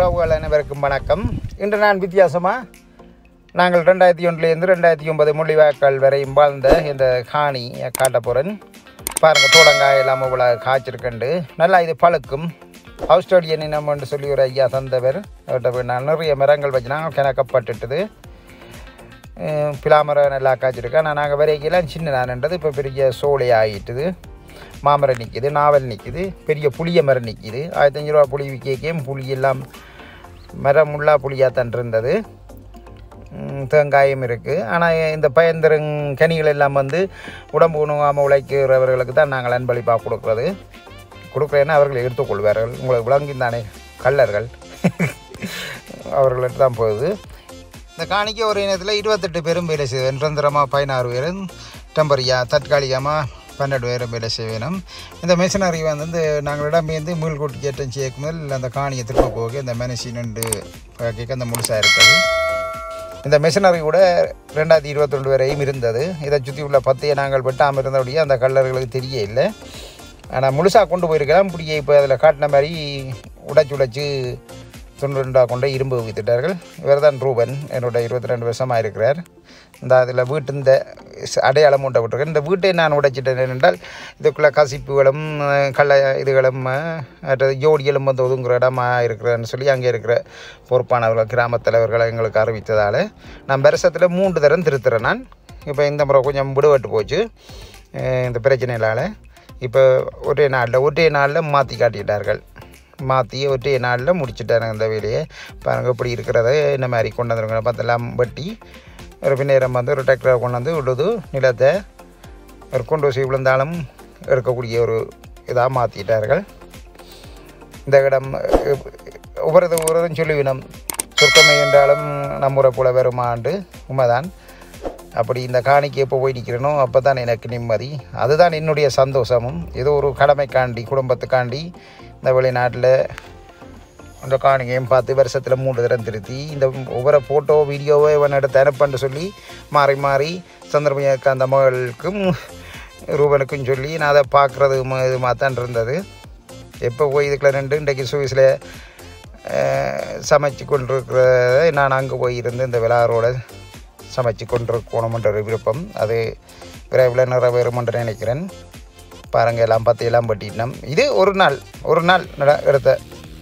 உறவுகள் அனைவருக்கும் வணக்கம் இன்று நான் வித்தியாசமாக நாங்கள் ரெண்டாயிரத்தி ஒன்றுலேருந்து ரெண்டாயிரத்தி ஒன்பது முள்ளிவாய்க்கால் வரையும் வாழ்ந்த இந்த காணி காட்ட போகிறேன் பாருங்கள் தோளங்காய் எல்லாம் இவ்வளோ காய்ச்சிருக்கண்டு நல்லா இது பழுக்கும் ஆஸ்திரேலியன் இனம்னு சொல்லி ஒரு ஐயா தந்தவர் அவர்கிட்ட போய் நான் நிறைய மரங்கள் வச்சு நாங்கள் கிணக்கப்பட்டுட்டுது அஹ் பிலாமரம் நல்லா காய்ச்சிருக்கு ஆனால் நாங்கள் வரைக்கெல்லாம் சின்ன நான்ன்றது இப்போ பெரிய சோலை ஆகிட்டுது மாமரம் நிற்கிது நாவல் நிற்கிது பெரிய புளிய மரம் நிற்கிது ஆயிரத்தஞ்சு ரூபா புளி விற்கும் புளி எல்லாம் மரம் முள்ளா புளியாக தான் இருந்தது ம், தேங்காயும் இருக்குது ஆனால் இந்த பயந்தரங் கனிகள் எல்லாம் வந்து உடம்பு உணவாமல் உழைக்கிறவர்களுக்கு தான் நாங்கள் அன்பளிப்பாக கொடுக்குறது கொடுக்குறேன்னா அவர்கள் எடுத்துக்கொள்வார்கள் உங்களுக்கு விளங்கி தானே கள்ளர்கள் அவர்களுக்கு தான் போகுது இந்த காணிக்க ஒரு இனத்தில் இருபத்தெட்டு பேரும் வேலை செய்வேன் நிரந்தரமாக பதினாறு பேரும் டெம்பரியாக தற்காலிகமாக பன்னெண்டு பேரும் வேலை செய்வேனும் இந்த மிஷினரி வந்து இந்த நாங்கள் இடம்பெயர்ந்து மீள்கூட்டு கேட்டம் செய்யக்கும் முதல் அந்த காணியை திரும்ப போக இந்த மெனசி நின்று கேட்க அந்த முழுசாக இருக்குது இந்த மிஷினரி கூட ரெண்டாயிரத்தி இருபத்தொண்டு வரையும் இருந்தது இதை சுற்றி உள்ள பத்தையை நாங்கள் வெட்டாமல் இருந்தபடியே அந்த கல்லர்களுக்கு தெரிய இல்லை ஆனால் முழுசாக கொண்டு போயிருக்கலாம் இப்படியே இப்போ அதில் காட்டின மாதிரி உடைச்சு உடைச்சு துண்டு ரெண்டாக கொண்டு இரும்பு வித்துட்டார்கள் இவர் தான் ரூபன் என்னோட இருபத்தி ரெண்டு வருஷமாக இருக்கிறார் இந்த அதில் வீட்டு இந்த ஸ்- அடையாளம் உண்டை விட்டுருக்கேன் இந்த வீட்டை நான் உடைச்சிட்டேன் என்றால் இதுக்குள்ளே கசிப்புகளும் அஹ், கள்ள இதுகளும் அஹ், மற்றது ஜோடிகளும் வந்து ஒதுங்குற இடமா இருக்கிறேன்னு சொல்லி அங்கே இருக்கிற பொறுப்பானவர்கள் கிராமத் தலைவர்களை எங்களுக்கு அறிவித்ததால் நான் வருஷத்தில் மூன்று தரம் திருத்துறேன் நான் இப்போ இந்த முறை கொஞ்சம் விடுபட்டு போச்சு அஹ், இந்த பிரச்சனைகளால் இப்போ ஒரே நாளில் ஒரே நாளில் மாற்றி காட்டிட்டார்கள் மாற்றி ஒரே நாளில் முடிச்சிட்டாங்க இந்த வேலையை பாருங்க இப்படி இருக்கிறத இந்த மாதிரி கொண்டு வந்துருங்க பார்த்தெல்லாம் வெட்டி ஒரு பின்னேரம் வந்து ஒரு டிராக்டரை கொண்டு வந்து விடுது நிலத்தை ஒரு கொண்டு வசி விழுந்தாலும் எடுக்கக்கூடிய ஒரு இதாக மாற்றிட்டார்கள் இந்த இடம் அஹ், ஒவ்வொருது ஒவ்வொருதும் சொல்லுவினம் சொர்க்கமை என்றாலும் நம்முறை போல வருமாண்டு உண்மைதான் அப்படி இந்த காணிக்கு எப்போ போய் நிற்கிறேனோ அப்போ தான் எனக்கு நிம்மதி அதுதான் என்னுடைய சந்தோஷமும் ஏதோ ஒரு கடமைக்காண்டி குடும்பத்துக்காண்டி இந்த வெளிநாட்டில் அந்த காணிக்கையும் பார்த்து வருஷத்தில் மூன்று தரம் திருத்தி இந்த ஒவ்வொரு ஃபோட்டோ வீடியோவை இவன் எடுத்து அனுப்பன்னு சொல்லி மாறி மாறி சந்திரமையாக்கு அந்த மகளுக்கும் ரூபனுக்கும் சொல்லி நான் அதை பார்க்குறது இதுமாக தான் இருந்தது எப்போ போய் இதுக்குள்ள ரெண்டு இன்றைக்கு சுவிஸில் சமைச்சு கொண்டிருக்கிறத நான் அங்கே போய் இருந்து இந்த விழாரோட சமைச்சு கொண்டிருக்கணுமென்ற ஒரு விருப்பம் அது விரைவில் நிறைவேறும் என்று நினைக்கிறேன் பாருங்கள் எல்லாம் பத்து எல்லாம் பட்டினோம் இது ஒரு நாள் ஒரு நாள் நட எடுத்த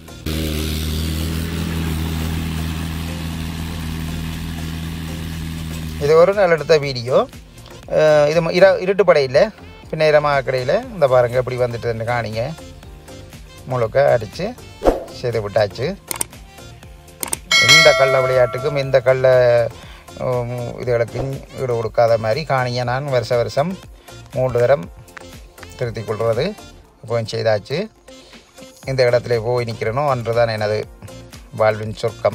இது ஒரு நாள் எடுத்த வீடியோ அஹ் இது ம- இர இருட்டு படையில் பின்னேரமாக கடையில் இந்த பாருங்கள் இப்படி வந்துட்டு காணிங்க முழுக்க அடித்து செய்து விட்டாச்சு எந்த கள்ள விளையாட்டுக்கும் எந்த கள்ள உம், இதுகளுக்கும் ஈடு கொடுக்காத மாதிரி காணியை நான் வருஷ வருஷம் மூன்று தரம் திருத்திக் கொள்வது இப்போ செய்தாச்சு இந்த இடத்துல போய் நிற்கிறனோ அன்று தான் எனது வாழ்வின் சொர்க்கம்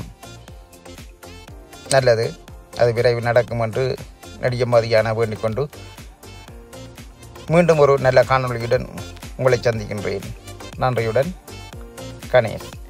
நல்லது அது விரைவில் நடக்கும் என்று நடிகமதியான வேண்டிக் கொண்டு மீண்டும் ஒரு நல்ல காணொளியுடன் உங்களை சந்திக்கின்றேன் நன்றியுடன் கணேஷ்